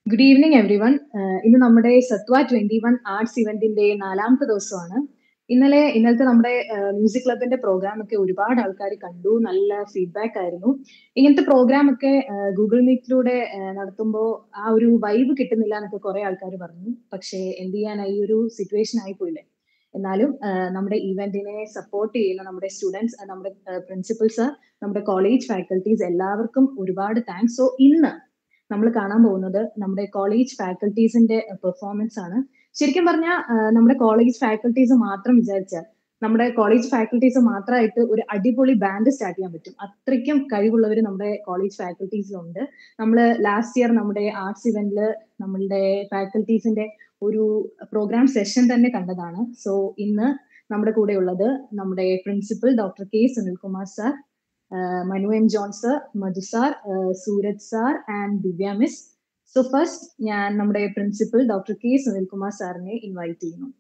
Good evening every everyone ഇന്ന് നമ്മുടെ Sathva twenty one arts ഇവന്റിന്റെ നാലാമത്തെ ദിവസമാണ് ഇന്നലെ ഇന്നലത്തെ നമ്മുടെ മ്യൂസിക് ക്ലബിന്റെ പ്രോഗ്രാം ഒക്കെ ഒരുപാട് ആൾക്കാർ കണ്ടു നല്ല ഫീഡ്ബാക്ക് ആയിരുന്നു ഇങ്ങനത്തെ പ്രോഗ്രാം ഒക്കെ ഗൂഗിൾ മീറ്റിലൂടെ നടത്തുമ്പോൾ ആ ഒരു വൈബ് കിട്ടുന്നില്ല എന്നൊക്കെ കുറെ ആൾക്കാർ പറഞ്ഞു പക്ഷേ എന്ത് ചെയ്യാൻ ഈ ഒരു സിറ്റുവേഷൻ ആയിപ്പോയില്ലേ എന്നാലും നമ്മുടെ ഇവന്റിനെ സപ്പോർട്ട് ചെയ്യുന്ന നമ്മുടെ സ്റ്റുഡൻസ് നമ്മുടെ പ്രിൻസിപ്പൽസ് നമ്മുടെ കോളേജ് ഫാക്കൽറ്റീസ് എല്ലാവർക്കും ഒരുപാട് താങ്ക്സ് സോ ഇന്ന് നമ്മൾ കാണാൻ പോകുന്നത് നമ്മുടെ കോളേജ് ഫാക്കൽറ്റീസിന്റെ പെർഫോമൻസ് ആണ് ശരിക്കും പറഞ്ഞാൽ നമ്മുടെ കോളേജ് ഫാക്കൽറ്റീസ് മാത്രം വിചാരിച്ചാൽ നമ്മുടെ കോളേജ് ഫാക്കൽറ്റീസ് മാത്രമായിട്ട് ഒരു അടിപൊളി ബാൻഡ് സ്റ്റാർട്ട് ചെയ്യാൻ പറ്റും അത്രയ്ക്കും കഴിവുള്ളവർ നമ്മുടെ കോളേജ് ഫാക്കൽറ്റീസിലുണ്ട് നമ്മൾ ലാസ്റ്റ് ഇയർ നമ്മുടെ ആർട്സ് ഇവന്റിൽ നമ്മളുടെ ഫാക്കൽറ്റീസിന്റെ ഒരു പ്രോഗ്രാം സെഷൻ തന്നെ കണ്ടതാണ് സോ ഇന്ന് നമ്മുടെ കൂടെ ഉള്ളത് നമ്മുടെ principal doctor K Sunilkumar sir Manu M John sir Madhu sir Suraj sir and Divya miss so first ഞാൻ നമ്മുടെ പ്രിൻസിപ്പൽ ഡോക്ടർ കെ സുനിൽകുമാർ സാറിനെ ഇൻവൈറ്റ് ചെയ്യുന്നു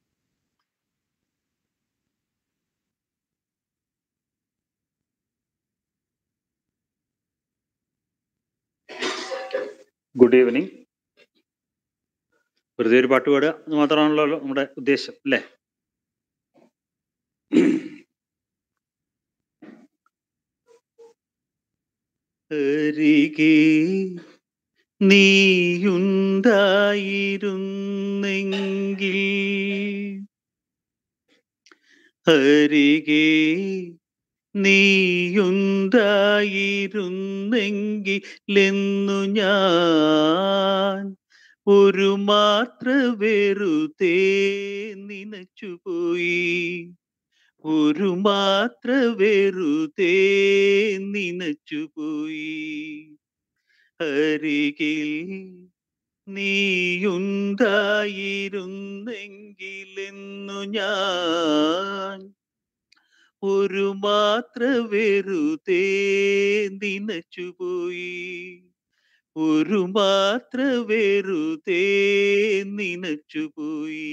ഗുഡ് ഈവനിങ് വെറുതെ ഒരു പാട്ട് പാടുക എന്ന് മാത്രമാണല്ലോ നമ്മുടെ ഉദ്ദേശം അല്ലേ അരികെ നീയുണ്ടായിരുന്നെങ്കിൽ അരികെ നീയുണ്ടായിരുന്നെങ്കിലെന്നു ഞാൻ ഒരു മാത്ര വെറുതെ നനച്ചുപോയി ഒരു മാത്ര വെറുതെ നനച്ചുപോയി അരികിൽ നീയുണ്ടായിരുന്നെങ്കിലെന്നു ഞാൻ ഒരു മാത്ര വെറുതെ നനച്ചുപോയി ഒരു മാത്ര വെറുതെ നനച്ചുപോയി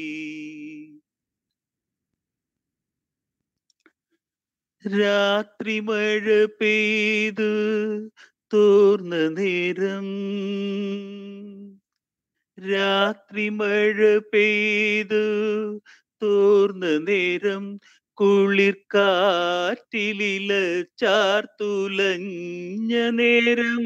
രാത്രി മഴ പെയ്തു തോർന്ന നേരം രാത്രി മഴ പെയ്തു തോർന്ന നേരം കുളിർക്കാറ്റിലില ചാർത്തുലഞ്ഞ നേരം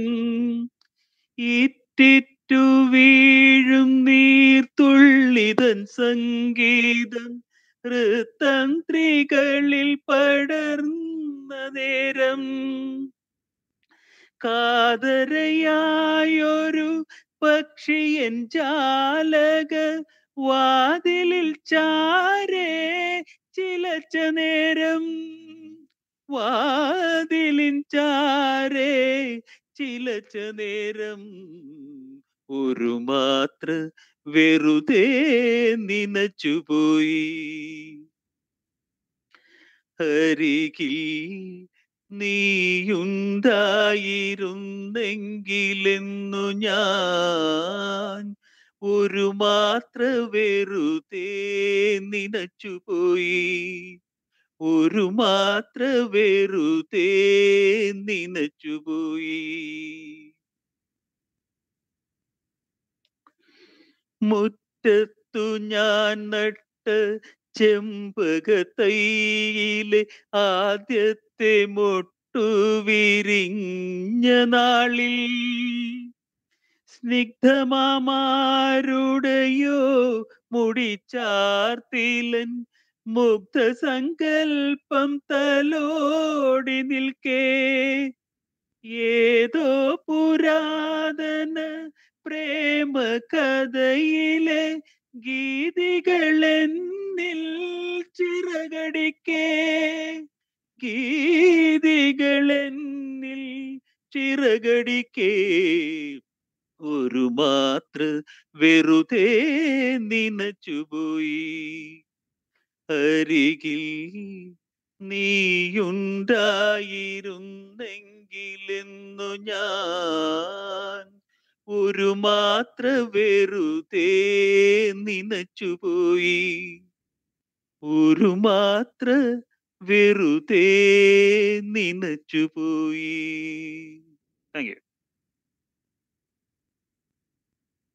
ഇറ്റിറ്റു വീഴും നീർത്തുള്ളിതൻ സംഗീതം തന്ത്രികളിൽ പടർന്ന നേരം കാതരയായൊരു പക്ഷിയൻ ജാലക വാതിലിൽ ചാരേ ചിലച്ച നേരം വാതിലിൻ ചാരേ ചിലച്ച നേരം ഒരു മാത്ര വെറുതെ നനച്ചുപോയി അരികിൽ നീയുണ്ടായിരുന്നെങ്കിലെന്നു ഞാൻ ഒരു മാത്ര വെറുതെ നനച്ചുപോയി ഒരു മാത്ര വെറുതെ നനച്ചുപോയി മുറ്റത്തു ഞാൻ നട്ട് ചെമ്പകത്തൈയിലെ ആദ്യത്തെ മൊട്ടു വിരിഞ്ഞ നാളിൽ സ്നിഗ്ധമാരുടെയോ മുടിച്ചാർത്തിലൻ മുഗ്ധ സങ്കൽപ്പം തലോടി നിൽക്കേ ഏതോ പുരാതന പ്രേമ കഥയിലെ ഗീതികളെന്നിൽ ചിറകടിക്കേ ഗീതികളെന്നിൽ ചിറകടിക്കേ ഒരു മാത്ര വെറുതെ നനച്ചുപോയി അരികിൽ നീയുണ്ടായിരുന്നെങ്കിലെന്നു ഞാൻ ഒരു മാത്ര വെറുതെ നനച്ചുപോയി ഒരു മാത്ര വെറുതെ നനച്ചുപോയി thank you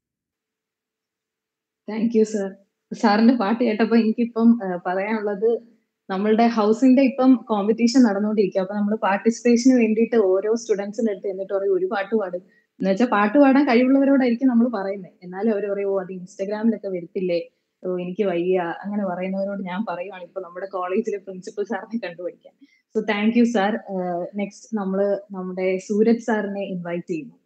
thank you sir സാറിന്റെ പാട്ട് കേട്ടപ്പോ എനിക്കിപ്പം ആ, പറയാനുള്ളത് നമ്മളുടെ ഹൗസിന്റെ ഇപ്പം കോമ്പറ്റീഷൻ നടന്നുകൊണ്ടിരിക്കുക അപ്പൊ നമ്മൾ പാർട്ടിസിപ്പേഷന് വേണ്ടിയിട്ട് ഓരോ സ്റ്റുഡൻസിന്റെ അടുത്ത് എന്നിട്ട് പറയും ഒരു പാട്ട് പാടും എന്ന് വെച്ചാൽ പാട്ട് പാടാൻ കഴിവുള്ളവരോടായിരിക്കും നമ്മൾ പറയുന്നത് എന്നാലും അവർ പറയും ഓ അത് ഇൻസ്റ്റാഗ്രാമിലൊക്കെ വരത്തില്ലേ ഓ എനിക്ക് വയ്യ അങ്ങനെ പറയുന്നവരോട് ഞാൻ പറയുവാണ് ഇപ്പൊ നമ്മുടെ കോളേജിലെ പ്രിൻസിപ്പൽ സാറിനെ കണ്ടുപിടിക്കാൻ so thank you sir next നമ്മൾ നമ്മുടെ സൂരജ് സാറിനെ ഇൻവൈറ്റ് ചെയ്യുന്നു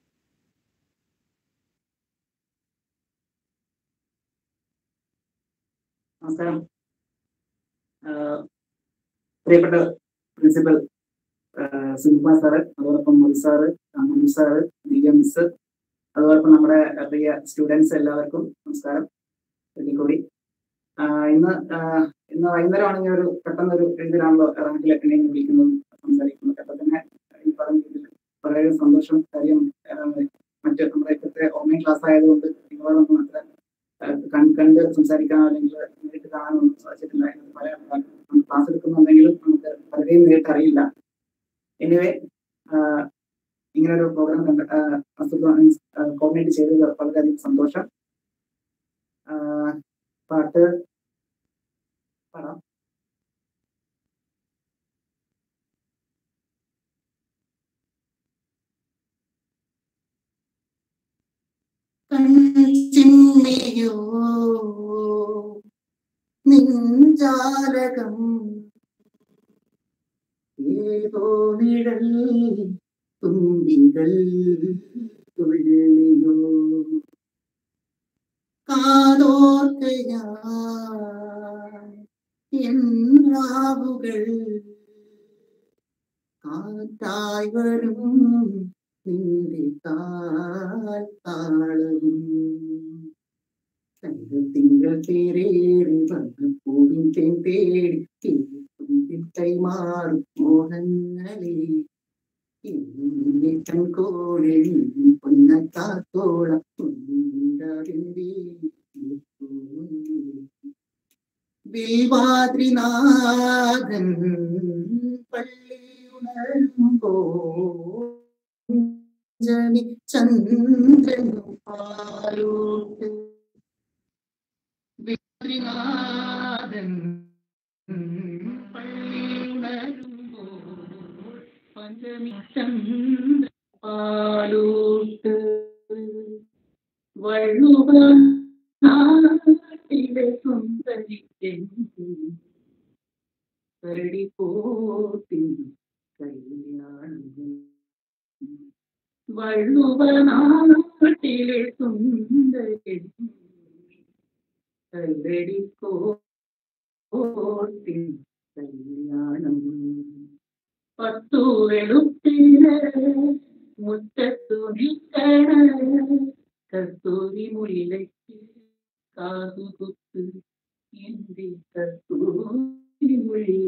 നമസ്കാരം ആഹ് പ്രിയപ്പെട്ട പ്രിൻസിപ്പൽ സുനിൽകുമാർ സാറ് അതോടൊപ്പം Madhu sir Manu sir Divya miss അതോടൊപ്പം നമ്മുടെ പ്രിയ സ്റ്റുഡൻസ് എല്ലാവർക്കും നമസ്കാരം ഒരിക്കൽ കൂടി ആഹ് ഇന്ന് ആഹ് ഇന്ന് വൈകുന്നേരമാണ് ഞാൻ ഒരു പെട്ടെന്ന് ഒരു ഇതിലാണല്ലോ റാങ്കിൽ എന്നെ വിളിക്കുന്നതും സംസാരിക്കുന്നത് അപ്പൊ തന്നെ ഈ പറഞ്ഞ രീതിയിൽ വളരെ സന്തോഷം കാര്യം ആഹ് മറ്റ് നമ്മുടെ ഇപ്പോഴത്തെ ഓൺലൈൻ ക്ലാസ് ആയതുകൊണ്ട് നിങ്ങളോടൊന്നും അത്ര ആഹ് കണ്ട് കണ്ട് സംസാരിക്കാനോ അല്ലെങ്കിൽ നേരിട്ട് കാണാനോ ഒന്നും സാധിച്ചിട്ടില്ല എന്ന് പറയാൻ നമ്മൾ ക്ലാസ് എടുക്കുന്നുണ്ടെങ്കിലും നമുക്ക് പലരെയും നേരിട്ട് അറിയില്ല എനിവേ ഇങ്ങനെ ഒരു പ്രോഗ്രാം കണ്ട കോർഡിനേറ്റ് ചെയ്തത് വളരെയധികം സന്തോഷം ആഹ് പാട്ട് പാടാം കൺചിമ്മിയോ നിഞ്ചാലകം ഏതോ നിഴൽ തുമ്പികൾ തുള്ളിയോ കാതോർക്കയാ എന്നാവുകൾ കാറ്റായി വരും നിന്റെ കാൽ താളവും തങ്കൾ തിങ്കൾ തേരേറി വന്ന പൂവിൻ തേൻ തേടി തീർത്തുമ്പിൽ കൈമാറും മോഹങ്ങളെ കൺകോഴി പൊന്ന കാത്തോളം ബിൽവാദ്രിനാഥൻ പള്ളിയുണരുമ്പോ ജനി ചന്ദ്രൻ പാലൂട്ട് ബിൽവാദ്രിനാഥൻ പള്ളിയുണരുമ്പോ പഞ്ചമി ചന്ദ്രൻ പാലൂട്ട് വള്ളുവ നാട്ടിലെ സുന്ദരിക്കൻ കരടി പോത്തിൻ കല്യാണം വള്ളുവ നാട്ടിലെ സുന്ദരി കരടി പോത്തിൻ കല്യാണം പത്തു വെളുപ്പിന് മുറ്റത്തു നിൽക്കണ കസ്തൂരി മുല്ലയ്ക്ക് കാതുകുത്ത് എന്റെ കസ്തൂരി മൊഴി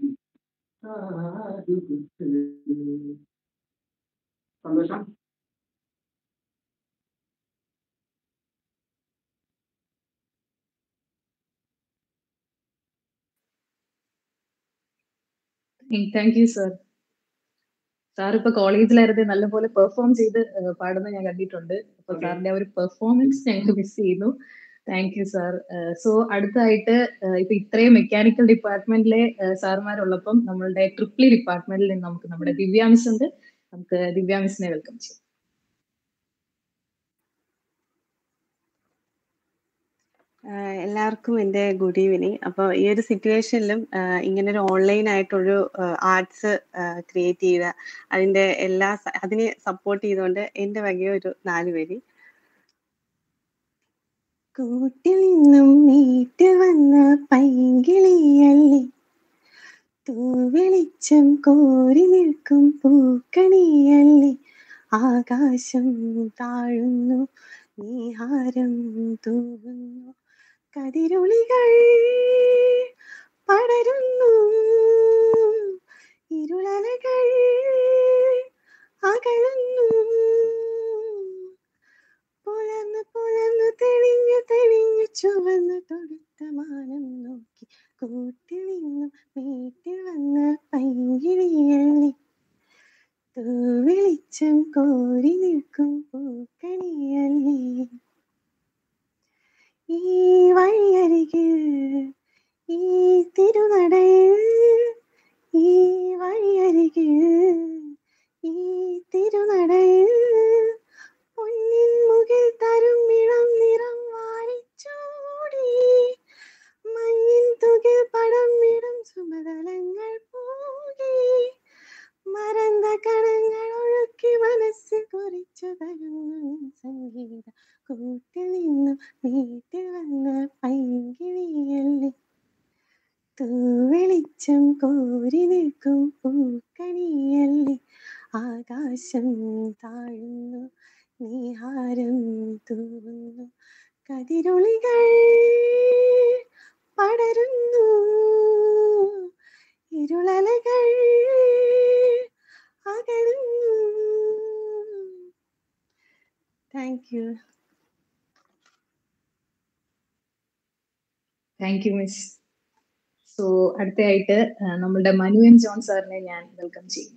കാതുകുത്ത് സന്തോഷം താങ്ക് യു സർ സാർ ഇപ്പൊ കോളേജിലായിരുന്നു നല്ലപോലെ പെർഫോം ചെയ്ത് ഏഹ് പാടുന്ന ഞാൻ കണ്ടിട്ടുണ്ട് അപ്പൊ Okay. സാറിന്റെ ആ ഒരു പെർഫോമൻസ് ഞങ്ങൾക്ക് മിസ് ചെയ്യുന്നു താങ്ക് യു സാർ സോ അടുത്തായിട്ട് ഏഹ് ഇപ്പൊ ഇത്രയും മെക്കാനിക്കൽ ഡിപ്പാർട്ട്മെന്റിലെ സാറുമാരുള്ളപ്പം നമ്മളുടെ ട്രിപ്ലി ഡിപ്പാർട്ട്മെന്റിൽ നിന്ന് നമുക്ക് നമ്മുടെ ദിവ്യ മിസ് ഉണ്ട് നമുക്ക് ദിവ്യ മിസ്സിനെ വെൽക്കം ചെയ്യാം ആഹ് എല്ലാവർക്കും എൻ്റെ ഗുഡ് ഈവനിങ് അപ്പോൾ ഈ ഒരു സിറ്റുവേഷനിലും ഇങ്ങനെ ഒരു ഓൺലൈൻ ആയിട്ടൊരു ആർട്സ് ക്രിയേറ്റ് ചെയ്ത അതിൻ്റെ എല്ലാ സ- അതിനെ സപ്പോർട്ട് ചെയ്തുകൊണ്ട് എൻ്റെ വകയെ ഒരു നാല് പേര് കൂട്ടിൽ നിന്നും വീട്ടിൽ വന്ന പൈങ്കിളിയല്ലേ തൂവെളിച്ചം കോരി നിൽക്കും പൂക്കണിയല്ലേ ആകാശം താഴുന്നു നീഹാരം തൂവുന്നു കതിരൊളികൾ പടരുന്നു ഇരുളലകൾ അകലുന്നു പുലർന്ന് പുലർന്ന് തെളിഞ്ഞു തെളിഞ്ഞു ചുവന്ന് തൊടുത്ത മാനം നോക്കി കൂട്ടിൽ നിന്നും വീട്ടിൽ വന്ന പൈങ്കിളിയല്ലേ തൂവെളിച്ചം കോരി നിൽക്കും പൂക്കണിയല്ലേ തിരുനടയിൽ ഈ വഴിയരികിൽ ഈ തിരുനടയിൽ പൊന്നിൻ മുകിൽ തരും ഇളം നിറം വാരിച്ചൂടി മഞ്ഞിൻ തുകിൽ പടം ഇടും സുമതലങ്ങൾ പൂകി മറന്ന കണങ്ങൾ ഒഴുക്കി മനസ്സിൽ കുറിച്ചു തരുന്നു സംഗീത കൂട്ടിൽ നിന്നും വീട്ടിൽ വന്ന പൈങ്കിളിയല്ലേ തൂവെളിച്ചം കോരി നിൽക്കും പൂക്കണിയല്ലേ ആകാശം താഴുന്നു നീഹാരം തൂവുന്നു കതിരൊളികൾ പടരുന്നു ഇരുളലകൾ അകലുന്നു thank you thank you miss so അടുത്തയായിട്ട് ആ, നമ്മളുടെ മനു എം ജോൺ സാറിനെ ഞാൻ വെൽക്കം ചെയ്യുന്നു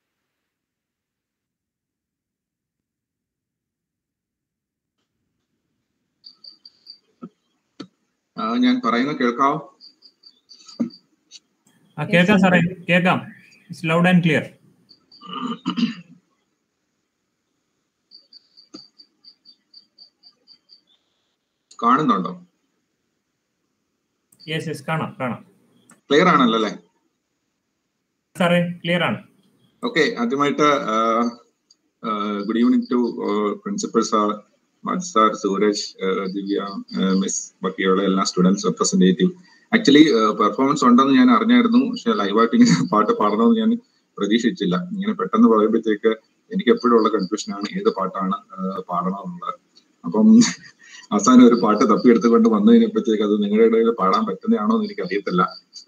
ആ, ഞാൻ പറയുന്നത് കേൾക്കാവോ ആ കേൾക്കാം സാറേ കേൾക്കാം ഇറ്റ്സ് ലൗഡ് ആൻഡ് ക്ലിയർ കാണുന്നുണ്ടോ യെസ് യെസ് കാണാം കാണാം ക്ലിയർ ആണല്ലോ അല്ലേ സാറേ ക്ലിയർ ആണ് ഓക്കെ ആദ്യമായിട്ട് good evening to principal sir മജ് സാർ സൂരജ് ആ, ദിവ്യ മിസ് ബാക്കിയുള്ള എല്ലാ സ്റ്റുഡൻസ് റെപ്രസെന്റേറ്റീവ് ആക്ച്വലി പെർഫോമൻസ് ഉണ്ടെന്ന് ഞാൻ അറിഞ്ഞായിരുന്നു പക്ഷെ ലൈവായിട്ട് ഇങ്ങനെ പാട്ട് പാടണമെന്ന് ഞാൻ പ്രതീക്ഷിച്ചില്ല ഇങ്ങനെ പെട്ടെന്ന് പറയുമ്പോഴത്തേക്ക് എനിക്ക് എപ്പോഴും ഉള്ള കൺഫ്യൂഷൻ ആണ് ഏത് പാട്ടാണ് ആ, പാടണമെന്നുള്ളത് അപ്പം അവസാനം ഒരു പാട്ട് തപ്പിയെടുത്തുകൊണ്ട് വന്നു കഴിഞ്ഞപ്പോഴത്തേക്ക് അത് നിങ്ങളുടെ ഇടയിൽ പാടാൻ പറ്റുന്നതാണോ എന്ന് എനിക്ക് അറിയത്തില്ല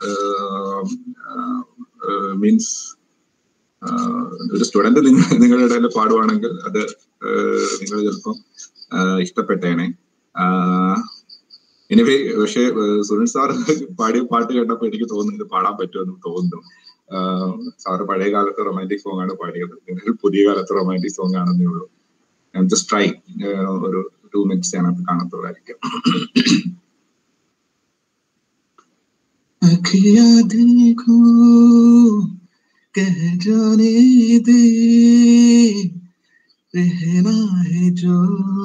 മീൻസ് ഒരു സ്റ്റുഡന്റ് നിങ്ങൾ നിങ്ങളുടെ ഇടയിൽ പാടുവാണെങ്കിൽ അത് നിങ്ങൾ ചിലപ്പം ആഹ് ഇഷ്ടപ്പെട്ടേനെ എനിവേ പക്ഷേ സുനിൽ സാർ പാടിയ പാട്ട് കേട്ടപ്പോ എനിക്ക് തോന്നുന്നു ഇത് പാടാൻ പറ്റുമെന്ന് തോന്നുന്നു സാറ് പഴയ കാലത്തെ റൊമാൻറ്റിക് സോങ് ആണ് പാടിയത് നിങ്ങൾ പുതിയ കാലത്തെ റൊമാൻറ്റിക് സോങ് ആണെന്നേ ഉള്ളൂ ജസ്റ്റ് ട്രൈ ഒരു ടു മിനിറ്റ്സ് ഞാനത് കാണത്തുള്ളായിരിക്കും अखियां देखो कह जाने दे रहना है जो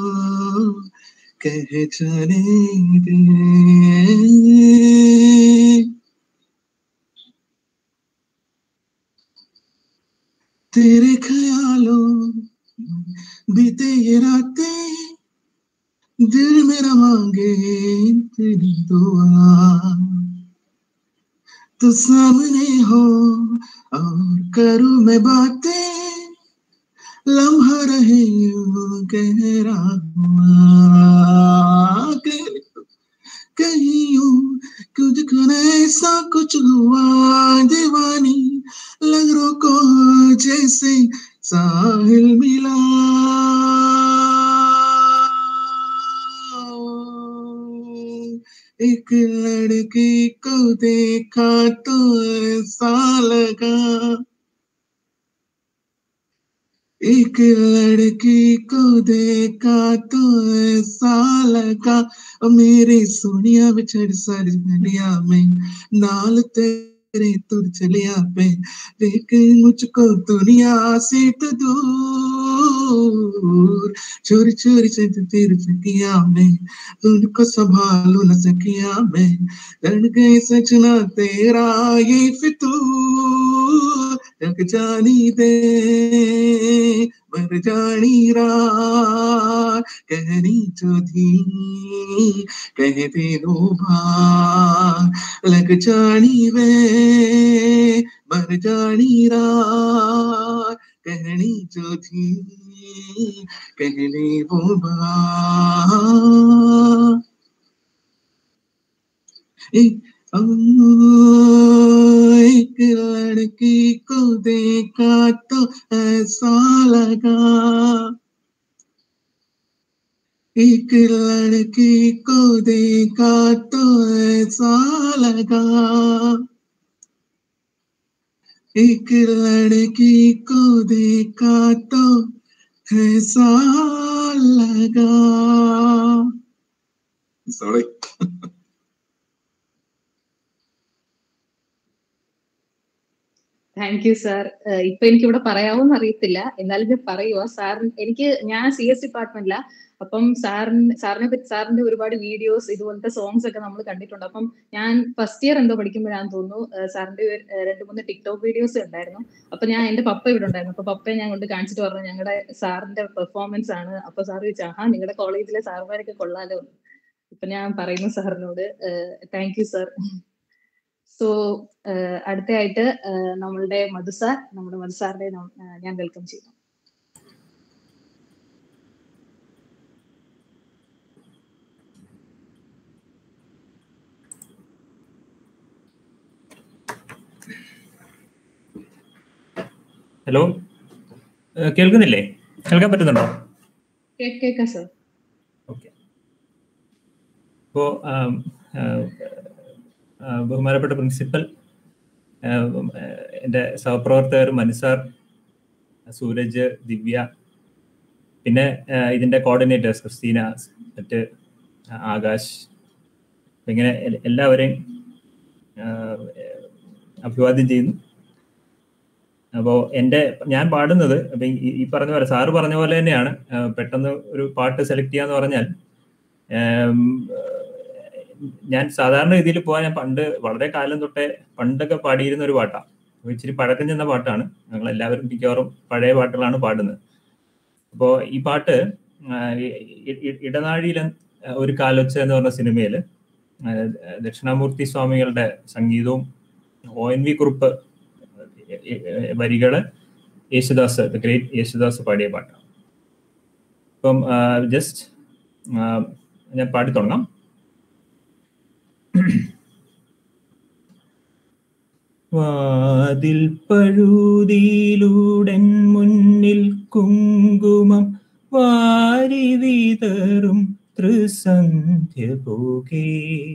कह जाने दे तेरे ख्यालों बीते ये रातें दिल मेरा मांगे तेरी दुआ तो सामने हो और करूँ मैं बातें लम्हा रहे यूं गहरा हुआ कहीं कहीं यूं कुछ ऐसा कुछ हुआ दीवानी लहरों को जैसे साहिल मिला एक लड़की को देखा तो ऐसा लगा एक लड़की को देखा तो ऐसा लगा ओ मेरे सोनिया बिछड़ सारी गलिया में नाल तेरे तुर चलिया पे लेकिन मुझको दुनिया से तो दूर चोरी चोरी चलती तेरी सकिया में उनको संभालू न सकिया मैं लड़ गए सजना तेरा ये फितूर जग जानी दे मर जानी रात कहनी जो थी कह दे नो भार लग जानी वे मर जानी रात कहनी जो थी कहने वो बात एक एक लड़की को देखा तो ऐसा लगा एक लड़की को देखा तो ऐसा लगा एक लड़की को देखा तो ऐसा लगा सॉरी താങ്ക് യു സാർ ഇപ്പൊ എനിക്ക് ഇവിടെ പറയാവോന്ന് അറിയത്തില്ല എന്നാലും ഞാൻ പറയുക സാർ എനിക്ക് ഞാൻ സി എസ് ഡിപ്പാർട്ട്മെന്റില അപ്പം സാറിന് സാറിനെ പറ്റി സാറിന്റെ ഒരുപാട് വീഡിയോസ് ഇതുപോലത്തെ സോങ്സ് ഒക്കെ നമ്മൾ കണ്ടിട്ടുണ്ട് അപ്പം ഞാൻ ഫസ്റ്റ് ഇയർ എന്തോ പഠിക്കുമ്പോഴാന്ന് തോന്നുന്നു ഏഹ് സാറിന്റെ ഒരു, ഏഹ് രണ്ട് മൂന്ന് ടിക്ടോക്ക് വീഡിയോസ് ഉണ്ടായിരുന്നു അപ്പൊ ഞാൻ എന്റെ പപ്പ ഇവിടെ ഉണ്ടായിരുന്നു അപ്പൊ പപ്പയെ ഞാൻ കൊണ്ട് കാണിച്ചിട്ട് പറഞ്ഞു ഞങ്ങളുടെ സാറിന്റെ പെർഫോമൻസ് ആണ് അപ്പൊ സാർ ചോദിച്ചു ആഹാ നിങ്ങളുടെ കോളേജിലെ സാറുമാരൊക്കെ കൊള്ളാലോ ഇപ്പൊ ഞാൻ പറയുന്നു സാറിനോട് താങ്ക് യു സാർ സോ അടുത്തയായിട്ട് ഏഹ് നമ്മളുടെ മധു സാർ നമ്മുടെ മധു സാറിനെ നം- ഏഹ് ഞാൻ വെൽക്കം ചെയ്യുന്നു ഹലോ ഏഹ് കേൾക്കുന്നില്ലേ കേൾക്കാൻ പറ്റുന്നുണ്ടോ കേ- കേക്കാം സാർ ഓക്കെ ഇപ്പോ ബഹുമാനപ്പെട്ട പ്രിൻസിപ്പൽ എൻ്റെ സഹപ്രവർത്തകർ മനുസാർ സൂരജ് ദിവ്യ പിന്നെ ആ, ഇതിന്റെ കോർഡിനേറ്റേഴ്സ് ക്രിസ്റ്റീന മറ്റ് ആ, ആകാശ് ഇങ്ങനെ എ- എല്ലാവരെയും ആ, അഭിവാദ്യം ചെയ്യുന്നു അപ്പോൾ എൻ്റെ ഞാൻ പാടുന്നത് അപ്പൊ ഈ- ഈ പറഞ്ഞ പോലെ സാറ് പറഞ്ഞ പോലെ തന്നെയാണ് ആ, പെട്ടെന്ന് ഒരു പാട്ട് സെലക്ട് ചെയ്യാന്ന് പറഞ്ഞാൽ ഏം, ഞാൻ സാധാരണ രീതിയിൽ പോകാൻ ഞാൻ പണ്ട് വളരെ കാലം തൊട്ടേ പണ്ടൊക്കെ പാടിയിരുന്ന ഒരു പാട്ടാണ് അപ്പൊ ഇച്ചിരി പഴക്കം ചെന്ന പാട്ടാണ് ഞങ്ങൾ എല്ലാവരും മിക്കവാറും പഴയ പാട്ടുകളാണ് പാടുന്നത് അപ്പോൾ ഈ പാട്ട് ആ, ഇ- ഇ- ഇ- ഇടനാഴിയിലെ ഒരു കാലൊച്ച എന്ന് പറഞ്ഞ സിനിമയിൽ ദക്ഷിണാമൂർത്തി സ്വാമികളുടെ സംഗീതവും ഒ എൻ വി കുറുപ്പ് വരികള് യേശുദാസ് ദ ഗ്രേറ്റ് യേശുദാസ് പാടിയ പാട്ടാണ് അപ്പം ജസ്റ്റ് ഞാൻ പാടി തുടങ്ങാം വാതിൽ പഴുതിയിലൂടൻ മുന്നിൽ കുങ്കുമം വാരി വിതറും ത്രിസന്ധ്യ പോകേ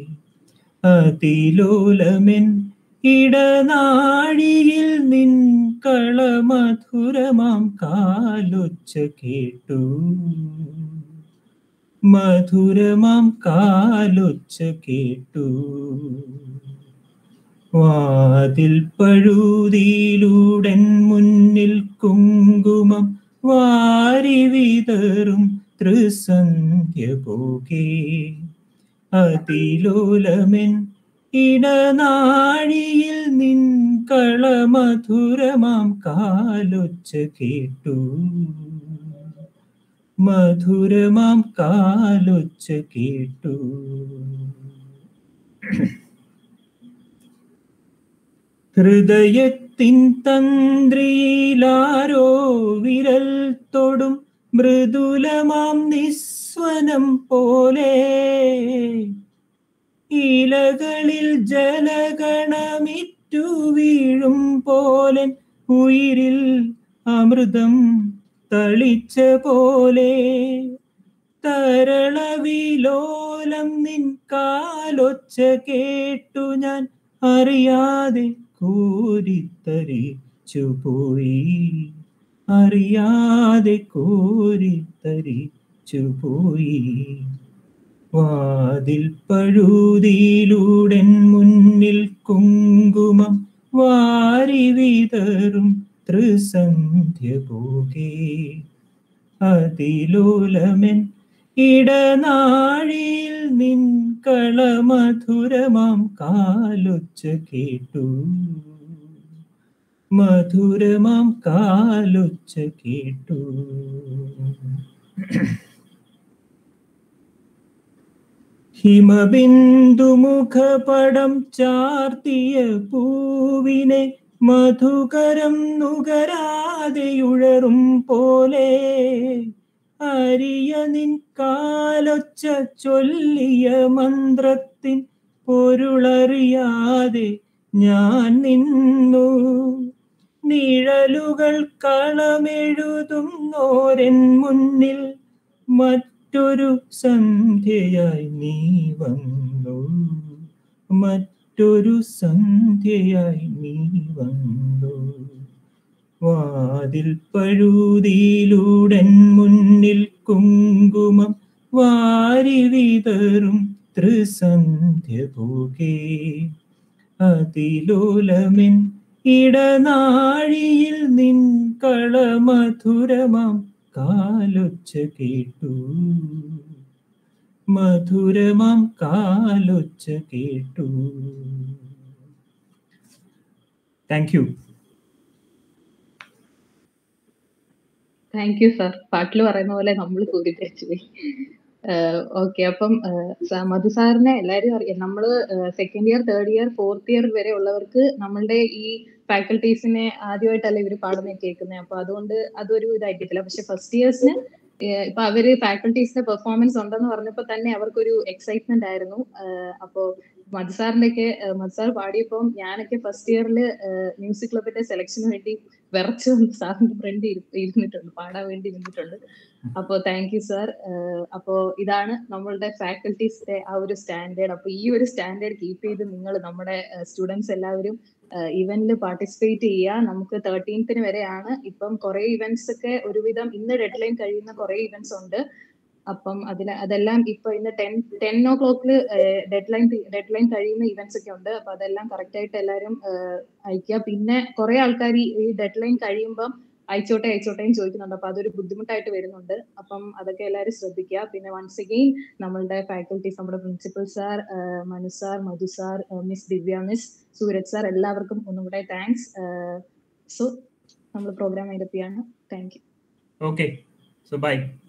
അതിലോലമെൻ ഇടനാഴിയിൽ നിൻ കളമധുരമാം കാലൊച്ച കേട്ടു മധുരമാം കാലൊച്ച കേട്ടു വാതിൽ പഴുതിയിലൂടൻ മുന്നിൽ കുങ്കുമം വാരി വിതറും ത്രിസന്ധ്യ പോകേ അതിലോലമെൻ ഇടനാഴിയിൽ നിൻ കളമധുരമാം കാലൊച്ച കേട്ടു മധുരമാം കാലൊച്ച കേട്ടു ഹൃദയത്തിൻ തന്ത്രിയിലാരോ വിരൽ തൊടും മൃദുലമാം നിസ്വനം പോലെ ഇലകളിൽ ജലഗണമിറ്റു വീഴും പോലൻ ഉയിരിൽ അമൃതം തളിച്ച പോലെ തരളവിലോലം നിൻ കാലൊച്ച കേട്ടു ഞാൻ അറിയാതെ കോരിത്തരിച്ചു പോയി അറിയാതെ കോരിത്തരിച്ചു പോയി വാതിൽ പഴുതിയിലൂടൻ മുന്നിൽ കുങ്കുമം വാരി വിതറും ത്രിസന്ധ്യ പോകേ അതിലോലമെൻ ഇടനാഴിയിൽ നിൻ കളമധുരമാം കാലൊച്ച കേട്ടു മധുരമാം കാലൊച്ച കേട്ടു ഹിമബിന്ദുമുഖപടം ചാർത്തിയ പൂവിനെ മധുകരം നുകരാതെയുഴറും പോലെ അരിയ നിൻ കാലൊച്ച ചൊല്ലിയ മന്ത്രത്തിൻ പൊരുളറിയാതെ ഞാൻ നിന്നു നിഴലുകൾ കളമെഴുതുന്നോരൻ മുന്നിൽ മറ്റൊരു സന്ധ്യയായി നീ വന്നു മറ്റൊരു സന്ധ്യയായി നീ വന്നു വാതിൽ പഴുതിയിലൂടൻ മുന്നിൽ കുങ്കുമം വാരി വിതറും ത്രിസന്ധ്യ പോകേ അതിലോലമെൻ ഇടനാഴിയിൽ നിൻ കളമധുരമാം കാലൊച്ച കേട്ടു മധുരമാം കാലൊച്ച കേട്ടു thank you thank you sir പാട്ടിൽ പറയുന്ന പോലെ നമ്മൾ കൂടിക്കഴിച്ചു പോയി ഓക്കെ അപ്പം ആഹ് സ- മധു സാറിനെ എല്ലാവരും അറിയാം നമ്മള് second year third year fourth year വരെ ഉള്ളവർക്ക് നമ്മളുടെ ഈ ഫാക്കൽറ്റീസിനെ ആദ്യമായിട്ടല്ല ഇവർ പാടുന്നത് കേൾക്കുന്നത് അപ്പൊ അതുകൊണ്ട് അതൊരു ഇതായിരിക്കത്തില്ല പക്ഷെ ഫസ്റ്റ് ഇയേഴ്സിന് ഇപ്പൊ അവര് ഫാക്കൽറ്റീസിന്റെ പെർഫോമൻസ് ഉണ്ടെന്ന് പറഞ്ഞപ്പോ തന്നെ അവർക്കൊരു എക്സൈറ്റ്മെന്റ് ആയിരുന്നു ആഹ് അപ്പോ മധു സാറിന്റെ ഒക്കെ മധു സാർ പാടിയപ്പോൾ ഞാനൊക്കെ ഫസ്റ്റ് ഇയറിൽ മ്യൂസിക് ക്ലബിന്റെ സെലക്ഷന് വേണ്ടി വിറച്ചു വന്ന് സാറിന്റെ ഫ്രണ്ട് ഇരുന്നിട്ടുണ്ട് പാടാൻ വേണ്ടി ഇരുന്നിട്ടുണ്ട് അപ്പോ താങ്ക് യു സാർ അപ്പോ ഇതാണ് നമ്മളുടെ ഫാക്കൽറ്റീസിന്റെ ആ ഒരു സ്റ്റാൻഡേർഡ് അപ്പൊ ഈ ഒരു സ്റ്റാൻഡേർഡ് കീപ്പ് ചെയ്ത് നിങ്ങൾ നമ്മുടെ സ്റ്റുഡൻസ് എല്ലാവരും ഇവന്റിൽ പാർട്ടിസിപ്പേറ്റ് ചെയ്യുക നമുക്ക് തേർട്ടീൻത്തിന് വരെയാണ് ഇപ്പം കുറെ ഇവന്റ്സ് ഒക്കെ ഒരുവിധം ഇന്ന് ഡെഡ് ലൈൻ കഴിയുന്ന കുറെ ഇവന്റ്സ് ഉണ്ട് അപ്പം അതിൽ അതെല്ലാം ഇപ്പൊ ഇന്ന് ടെൻ ടെൻ ഓ ക്ലോക്കിൽ ഡെഡ് ലൈൻ ഡെഡ് ലൈൻ കഴിയുന്ന ഇവന്റ്സ് ഒക്കെ ഉണ്ട് അപ്പൊ അതെല്ലാം കറക്റ്റ് ആയിട്ട് എല്ലാവരും ഏഹ്, അയക്കുക പിന്നെ കുറെ ആൾക്കാർ ഈ ഡെഡ് ലൈൻ കഴിയുമ്പം അയച്ചോട്ടെ അയച്ചോട്ടെയും ചോദിക്കുന്നുണ്ട് അപ്പൊ അതൊരു ബുദ്ധിമുട്ടായിട്ട് വരുന്നുണ്ട് അപ്പം അതൊക്കെ എല്ലാവരും ശ്രദ്ധിക്കുക പിന്നെ വൺസ് അഗെയിൻ നമ്മളുടെ ഫാക്കൽറ്റീസ് നമ്മുടെ principal sir Manu sir Madhu sir miss Divya miss Suraj sir എല്ലാവർക്കും ഒന്നും കൂടെ താങ്ക്സ് സോ നമ്മൾ പ്രോഗ്രാം വൈൻഡപ്പ് ചെയ്യാണ് thank you okay so by